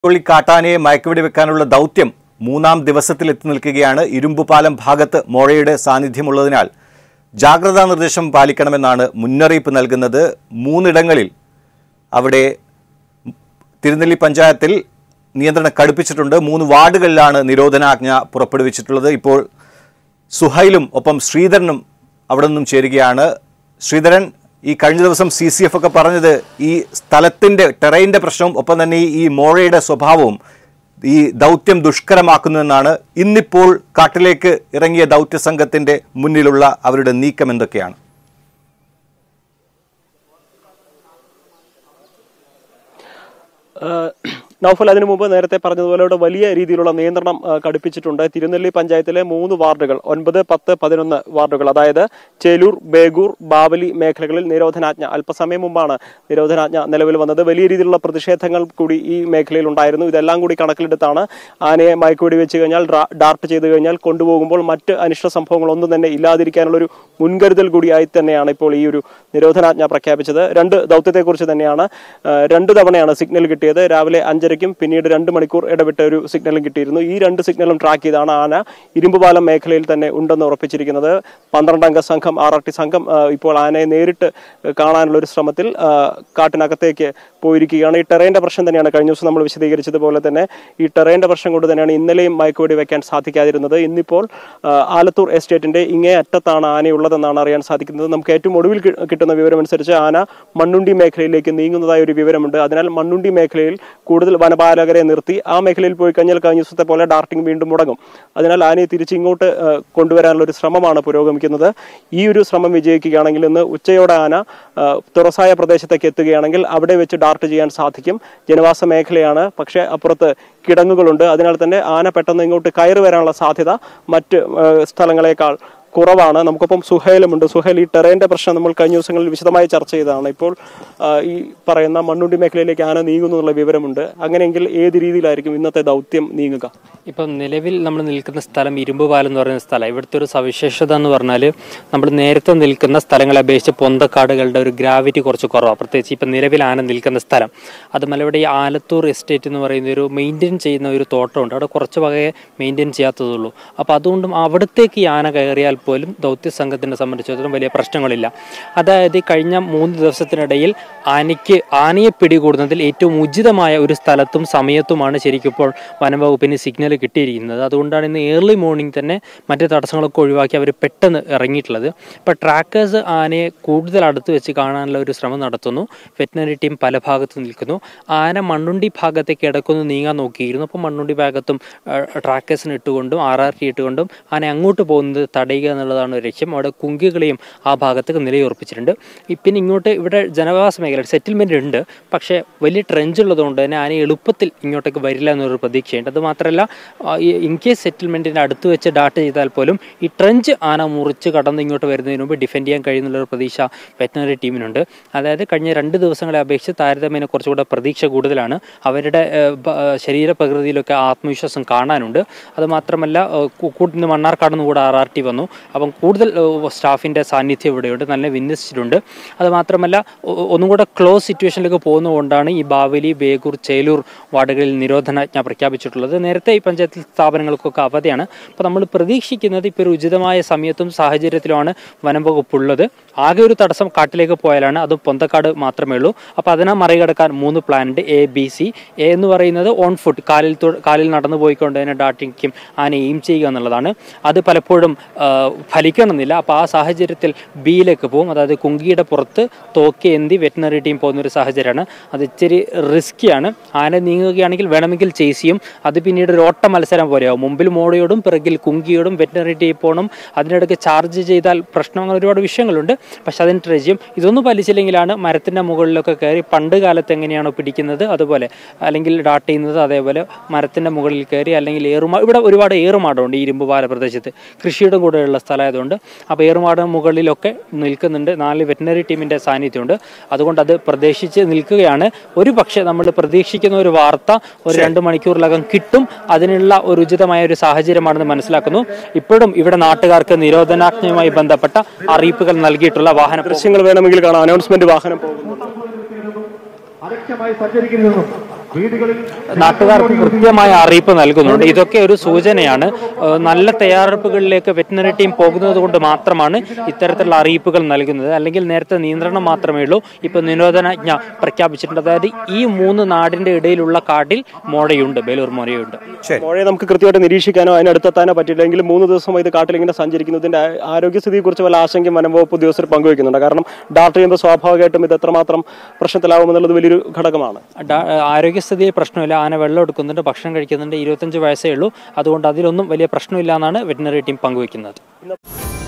തൊള്ളി കാട്ടാനയെ മയക്കുവെടി വെക്കാനുള്ള ദൗത്യം മൂന്നാം ദിവസത്തിൽ എത്തി നിൽക്കുകയാണ് ഇരുമ്പുപാലം ഭാഗത്ത് മോഴയുടെ സാന്നിധ്യമുള്ളതിനാൽ ജാഗ്രതാ നിർദ്ദേശം പാലിക്കണമെന്നാണ് മുന്നറിയിപ്പ് നൽകുന്നത് മൂന്നിടങ്ങളിൽ അവിടെ തിരുനെല്ലി പഞ്ചായത്തിൽ നിയന്ത്രണം കടുപ്പിച്ചിട്ടുണ്ട് മൂന്ന് വാർഡുകളിലാണ് നിരോധനാജ്ഞ പുറപ്പെടുവിച്ചിട്ടുള്ളത് ഇപ്പോൾ സുഹൈലും ഒപ്പം ശ്രീധരനും അവിടെ നിന്നും ചേരുകയാണ് ശ്രീധരൻ ഈ കഴിഞ്ഞ ദിവസം സി സി എഫ് ഒക്കെ പറഞ്ഞത് ഈ സ്ഥലത്തിന്റെ ടെറൈൻ്റെ പ്രശ്നവും ഒപ്പം തന്നെ ഈ- ഈ മോഴയുടെ സ്വഭാവവും ഈ ദൗത്യം ദുഷ്കരമാക്കുന്നുവെന്നാണ് ഇന്നിപ്പോൾ കാട്ടിലേക്ക് ഇറങ്ങിയ ദൗത്യ സംഘത്തിന്റെ മുന്നിലുള്ള അവരുടെ നീക്കം എന്തൊക്കെയാണ് ഏഹ് നൗഫൽ അതിനു മുമ്പ് നേരത്തെ പറഞ്ഞതുപോലെ ഇവിടെ വലിയ രീതിയിലുള്ള നിയന്ത്രണം ഏഹ് കടുപ്പിച്ചിട്ടുണ്ട് തിരുനെല്ലി പഞ്ചായത്തിലെ മൂന്ന് വാർഡുകൾ ഒൻപത് പത്ത് പതിനൊന്ന് വാർഡുകൾ അതായത് ചേലൂർ ബേഗൂർ ബാവലി മേഖലകളിൽ നിരോധനാജ്ഞ അല്പസമയം മുമ്പാണ് നിരോധനാജ്ഞ നിലവിൽ വന്നത് വലിയ രീതിയിലുള്ള പ്രതിഷേധങ്ങൾ കൂടി ഈ മേഖലയിൽ ഉണ്ടായിരുന്നു ഇതെല്ലാം കൂടി കണക്കിലെടുത്താണ് ആനയെ മയക്കുവെടി വെച്ച് കഴിഞ്ഞാൽ ഡ്രാ- ഡാർട്ട് ചെയ്ത് കഴിഞ്ഞാൽ കൊണ്ടുപോകുമ്പോൾ മറ്റ് അനിഷ്ട സംഭവങ്ങളൊന്നും തന്നെ ഇല്ലാതിരിക്കാനുള്ളൊരു മുൻകരുതൽ കൂടിയായി തന്നെയാണ് ഇപ്പോൾ ഈ ഒരു നിരോധനാജ്ഞ പ്രഖ്യാപിച്ചത് രണ്ട് ദൗത്യത്തെക്കുറിച്ച് തന്നെയാണ് ഏഹ് രണ്ട് തവണയാണ് സിഗ്നൽ കിട്ടിയത് രാവിലെ അഞ്ചരയ്ക്കും പിന്നീട് രണ്ട് മണിക്കൂർ ഇടവിട്ട് ഒരു സിഗ്നലും കിട്ടിയിരുന്നു ഈ രണ്ട് സിഗ്നലും ട്രാക്ക് ചെയ്താണ് ആന ഇരുമ്പുപാലം മേഖലയിൽ തന്നെ ഉണ്ടെന്ന് ഉറപ്പിച്ചിരിക്കുന്നത് പന്ത്രണ്ടംഗ സംഘം ആർ ആർ ടി സംഘം ഏഹ് ഇപ്പോൾ ആനയെ നേരിട്ട് കാണാനുള്ള ഒരു ശ്രമത്തിൽ ഏഹ് കാട്ടിനകത്തേക്ക് പോയിരിക്കുകയാണ് ഈ ടെറേന്റെ പ്രശ്നം തന്നെയാണ് കഴിഞ്ഞ ദിവസം നമ്മൾ വിശദീകരിച്ചതുപോലെ തന്നെ ഈ ടെറേന്റെ പ്രശ്നം കൊണ്ട് തന്നെയാണ് ഇന്നലെയും മയക്കുവെടി വെക്കാൻ സാധിക്കാതിരുന്നത് ഇന്നിപ്പോൾ ഏഹ് ആലത്തൂർ എസ്റ്റേറ്റിന്റെ ഇങ്ങേ അറ്റത്താണ് ആനയുള്ളതെന്നാണ് അറിയാൻ സാധിക്കുന്നത് നമുക്ക് ഏറ്റവും ഒടുവിൽ കി- കിട്ടുന്ന വിവരമനുസരിച്ച് ആന മണ്ണുണ്ടി മേഖലയിലേക്ക് നീങ്ങുന്നതായ ഒരു വിവരമുണ്ട് അതിനാൽ മണ്ണുണ്ടി മേഖലയിൽ കൂടുതൽ വനപാലകരെ നിർത്തി ആ മേഖലയിൽ പോയി കഴിഞ്ഞാൽ കഴിഞ്ഞ ദിവസത്തെ പോലെ ഡാർട്ടിംഗ് വീണ്ടും മുടങ്ങും അതിനാൽ ആനയെ തിരിച്ച് ഇങ്ങോട്ട് ഏഹ്, കൊണ്ടുവരാനുള്ള ഒരു ശ്രമമാണ് പുരോഗമിക്കുന്നത് ഈ ഒരു ശ്രമം വിജയിക്കുകയാണെങ്കിൽ ഇന്ന് ഉച്ചയോടെ ആന ഏഹ്, തുറസായ പ്രദേശത്തേക്ക് എത്തുകയാണെങ്കിൽ അവിടെ വെച്ച് ഡാർട്ട് ചെയ്യാൻ സാധിക്കും ജനവാസ മേഖലയാണ് പക്ഷേ അപ്പുറത്ത് കിടങ്ങുകളുണ്ട് അതിനാൽ തന്നെ ആന പെട്ടെന്ന് ഇങ്ങോട്ട് കയറി വരാനുള്ള സാധ്യത മറ്റ് ഏഹ്, സ്ഥലങ്ങളെക്കാൾ കുറവാണ് നമുക്കൊപ്പം സുഹേലുമുണ്ട് സുഹേൽ ഈ ടെറേന്റെ പ്രശ്നം നമ്മൾ കഴിഞ്ഞ ദിവസങ്ങളിൽ വിശദമായി ചർച്ച ചെയ്തതാണ് ഇപ്പോൾ ആ, ഈ പറയുന്ന മണ്ണുണ്ടി മേഖലയിലേക്ക് ആന നീങ്ങുന്നു എന്നുള്ള വിവരമുണ്ട് അങ്ങനെയെങ്കിൽ ഏത് രീതിയിലായിരിക്കും ഇന്നത്തെ ദൗത്യം നീങ്ങുക ഇപ്പം നിലവിൽ നമ്മൾ നിൽക്കുന്ന സ്ഥലം ഇരുമ്പുപാലം എന്ന് പറയുന്ന സ്ഥലം ഇവിടുത്തെ ഒരു സവിശേഷത എന്ന് പറഞ്ഞാൽ നമ്മൾ നേരത്തെ നിൽക്കുന്ന സ്ഥലങ്ങളെ അപേക്ഷിച്ച് പൊന്തക്കാടുകളുടെ ഒരു ഗ്രാവിറ്റി കുറച്ച് കുറവാണ് പ്രത്യേകിച്ച് ഇപ്പം നിലവിൽ ആന നിൽക്കുന്ന സ്ഥലം അതുമല്ല ഇവിടെ ഈ ആലത്തൂർ എസ്റ്റേറ്റ് എന്ന് പറയുന്ന ഒരു മെയിൻറ്റെയിൻ ചെയ്യുന്ന ഒരു തോട്ടമുണ്ട് അവിടെ കുറച്ച് വകയെ മെയിൻറ്റെയിൻ ചെയ്യാത്തതുള്ളൂ അപ്പോൾ അതുകൊണ്ടും അവിടത്തേക്ക് ഈ ആന കയറിയാൽ പോലും ദൗത്യ സംഘത്തിനെ സംബന്ധിച്ചിടത്തോളം വലിയ പ്രശ്നങ്ങളില്ല അതായത് ഈ കഴിഞ്ഞ മൂന്ന് ദിവസത്തിനിടയിൽ ആനയ്ക്ക് ആനയെ പിടികൂടുന്നതിൽ ഏറ്റവും ഉചിതമായ ഒരു സ്ഥലത്തും സമയത്തുമാണ് ശരിക്കും ഇപ്പോൾ വനംവകുപ്പിന് സിഗ്നൽ കിട്ടിയിരിക്കുന്നത് അതുകൊണ്ടാണ് ഇന്ന് ഏർലി മോർണിംഗ് തന്നെ മറ്റ് തടസ്സങ്ങളൊക്കെ ഒഴിവാക്കി അവർ പെട്ടെന്ന് ഇറങ്ങിയിട്ടുള്ളത് ഇപ്പോൾ ട്രാക്കേഴ്സ് ആനയെ കൂടുതൽ അടുത്ത് വെച്ച് കാണാനുള്ള ഒരു ശ്രമം നടത്തുന്നു വെറ്റിനറി ടീം പല ഭാഗത്ത് നിൽക്കുന്നു ആന മണ്ണുണ്ടി ഭാഗത്തേക്ക് ഇടക്കൊന്ന് നീങ്ങാൻ നോക്കിയിരുന്നു അപ്പോൾ മണ്ണുണ്ടി ഭാഗത്തും ട്രാക്കേഴ്സിന് ഇട്ടുകൊണ്ടും ആർ ആർ ടി ഇട്ടുകൊണ്ടും ആന അങ്ങോട്ട് പോകുന്നത് തടയുക എന്നുള്ളതാണ് ഒരു ലക്ഷ്യം അവിടെ കുങ്കികളെയും ആ ഭാഗത്തേക്ക് നിലയുറപ്പിച്ചിട്ടുണ്ട് ഈ പിന്നെ ഇങ്ങോട്ട് ഇവിടെ ജനവാസ മേഖല സെറ്റിൽമെന്റ് ഉണ്ട് പക്ഷേ വലിയ ട്രെഞ്ച് ഉള്ളതുകൊണ്ട് തന്നെ ആന എളുപ്പത്തിൽ ഇങ്ങോട്ടേക്ക് വരില്ല എന്നൊരു പ്രതീക്ഷയുണ്ട് അത് മാത്രമല്ല ഇൻ കേസ് സെറ്റിൽമെന്റിന്റെ അടുത്ത് വെച്ച് ഡാറ്റ ചെയ്താൽ പോലും ഈ ട്രെഞ്ച് ആന മുറിച്ച് കടന്ന് ഇങ്ങോട്ട് വരുന്നതിന് മുമ്പ് ഡിഫെൻഡ് ചെയ്യാൻ കഴിയുന്നുള്ള ഒരു പ്രതീക്ഷ വെറ്റിനറി ടീമിനുണ്ട് അതായത് കഴിഞ്ഞ രണ്ട് ദിവസങ്ങളെ അപേക്ഷിച്ച് താരതമ്യേന കുറച്ചുകൂടെ പ്രതീക്ഷ കൂടുതലാണ് അവരുടെ ഏഹ്, ബ- ഏഹ്, ശരീര പ്രകൃതിയിലൊക്കെ ആത്മവിശ്വാസം കാണാനുണ്ട് അത് മാത്രമല്ല ഏഹ്, കു- കൂ- ഇന്ന് മണ്ണാർക്കാട് നിന്ന് കൂടെ ആർ ആർ ടി വന്നു അപ്പം കൂടുതൽ ഏഹ്, സ്റ്റാഫിൻ്റെ സാന്നിധ്യം ഇവിടെയുണ്ട് നല്ല വിന്യസിച്ചിട്ടുണ്ട് അത് മാത്രമല്ല ഒ- ഒന്നും കൂടെ ക്ലോസ് സിറ്റുവേഷനിലേക്ക് പോകുന്നതുകൊണ്ടാണ് ഈ ബാവലി ബേഗൂർ ചേലൂർ വാർഡുകളിൽ നിരോധനാജ്ഞ പ്രഖ്യാപിച്ചിട്ടുള്ളത് നേരത്തെ ഈ പഞ്ചായത്ത് സ്ഥാപനങ്ങൾക്കൊക്കെ അവധിയാണ് അപ്പോൾ നമ്മൾ പ്രതീക്ഷിക്കുന്നത് ഇപ്പോൾ ഒരു ഉചിതമായ സമയത്തും സാഹചര്യത്തിലുമാണ് വനം വകുപ്പ് ഉള്ളത് ആകെ ഒരു തടസ്സം കാട്ടിലേക്ക് പോയാലാണ് അത് പൊന്തക്കാട് മാത്രമേ ഉള്ളൂ അപ്പോൾ അതിനെ മറികടക്കാൻ മൂന്ന് പ്ലാൻ ഉണ്ട് എ ബി സി എ എന്ന് പറയുന്നത് ഓൺ ഫുഡ് കാലിൽ തൊ- കാലിൽ നടന്നു പോയിക്കൊണ്ട് തന്നെ ഡാറ്റിക്കും ആന എയിം ചെയ്യുക എന്നുള്ളതാണ് അത് പലപ്പോഴും ആ, ഫലിക്കണമെന്നില്ല അപ്പോൾ ആ സാഹചര്യത്തിൽ ബിയിലേക്ക് പോകും അതായത് കുങ്കിയുടെ പുറത്ത് തോക്കി എന്തി വെറ്റിനറി ടീം പോകുന്ന ഒരു സാഹചര്യമാണ് അത് ഇച്ചിരി റിസ്ക്കിയാണ് ആന നീങ്ങുകയാണെങ്കിൽ വേണമെങ്കിൽ ചേസ് ചെയ്യും അത് പിന്നീട് ഒരു ഓട്ട മത്സരം പോലെയാവും മുമ്പിൽ മോഡയോടും പിറകിൽ കുങ്കിയോടും വെറ്റിനറി ടീം പോകണം അതിനിടയ്ക്ക് ചാർജ് ചെയ്താൽ പ്രശ്നങ്ങൾ ഒരുപാട് വിഷയങ്ങളുണ്ട് പക്ഷെ അതിന് ട്രൈ ചെയ്യും ഇതൊന്നും വലിച്ചില്ലെങ്കിലാണ് മരത്തിൻ്റെ മുകളിലൊക്കെ കയറി പണ്ട് കാലത്ത് എങ്ങനെയാണോ പിടിക്കുന്നത് അതുപോലെ അല്ലെങ്കിൽ ഡാട്ട് ചെയ്യുന്നത് അതേപോലെ മരത്തിൻ്റെ മുകളിൽ കയറി അല്ലെങ്കിൽ ഏറുമാ ഇവിടെ ഒരുപാട് ഏറുമാടമുണ്ട് ഈ ഇരുമ്പുപാല പ്രദേശത്ത് കൃഷിയുടെ കൂടെയുള്ള സ്ഥലമായതുകൊണ്ട് അപ്പോൾ ഏറുമാട മുകളിലൊക്കെ നിൽക്കുന്നുണ്ട് നാല് വെറ്റിനറി ടീമിൻ്റെ സാന്നിധ്യമുണ്ട് അതുകൊണ്ട് അത് പ്രതീക്ഷിച്ച് നിൽക്കുകയാണ് ഒരു പക്ഷേ നമ്മൾ പ്രതീക്ഷിക്കുന്ന ഒരു വാർത്ത ഒരു രണ്ട് മണിക്കൂറിലകം കിട്ടും അതിനുള്ള ഒരു ഉചിതമായ ഒരു സാഹചര്യമാണെന്ന് മനസ്സിലാക്കുന്നു ഇപ്പോഴും ഇവിടെ നാട്ടുകാർക്ക് നിരോധനാജ്ഞയുമായി ബന്ധപ്പെട്ട അറിയിപ്പുകൾ നൽകിയിട്ടുള്ള വാഹന ദൃശ്യങ്ങൾ വേണമെങ്കിൽ കാണാം അനൗൺസ്മെന്റ് വാഹനം പോകുന്നു അലക്ഷ്യമായി സഞ്ചരിക്കരുതെന്നും നാട്ടുകാർക്ക് കൃത്യമായ അറിയിപ്പ് നൽകുന്നുണ്ട് ഇതൊക്കെ ഒരു സൂചനയാണ് ഏഹ് നല്ല തയ്യാറെടുപ്പുകളിലേക്ക് വെറ്റിനറി ടീം പോകുന്നത് കൊണ്ട് മാത്രമാണ് ഇത്തരത്തിലുള്ള അറിയിപ്പുകൾ നൽകുന്നത് അല്ലെങ്കിൽ നേരത്തെ നിയന്ത്രണം മാത്രമേ ഉള്ളൂ ഇപ്പൊ നിരോധനാജ്ഞ പ്രഖ്യാപിച്ചിട്ടുണ്ട് അതായത് ഈ മൂന്ന് നാടിന്റെ ഇടയിലുള്ള കാട്ടിൽ മോഴയുണ്ട് ബേലൂർ മോഴയുണ്ട് ശരി മോഴയെ നമുക്ക് കൃത്യമായിട്ട് നിരീക്ഷിക്കാനോ അതിനടുത്തെത്താനോ പറ്റിയില്ലെങ്കിൽ മൂന്ന് ദിവസമായി ഇത് കാട്ടിൽ ഇങ്ങനെ സഞ്ചരിക്കുന്നതിന്റെ ആ- ആരോഗ്യസ്ഥിതിയെക്കുറിച്ച് വല്ല ആശങ്കയും വനംവകുപ്പ് ഉദ്യോഗസ്ഥർ പങ്കുവയ്ക്കുന്നുണ്ട് കാരണം ഡാക്ടർ ചെയ്യുമ്പോൾ സ്വാഭാവികമായിട്ടും ഇത് എത്രമാത്രം പ്രശ്നത്തിലാവുമെന്നുള്ളത് വലിയൊരു ഘടകമാണ് ഡാ- ആരോഗ്യസ്ഥിതിയിൽ പ്രശ്നമില്ല ആന വെള്ളം എടുക്കുന്നുണ്ട് ഭക്ഷണം കഴിക്കുന്നുണ്ട് ഇരുപത്തഞ്ച് വയസ്സേ ഉള്ളൂ അതുകൊണ്ട് അതിലൊന്നും വലിയ പ്രശ്നമില്ല എന്നാണ് വെറ്റിനറി ടീം പങ്കുവയ്ക്കുന്നത്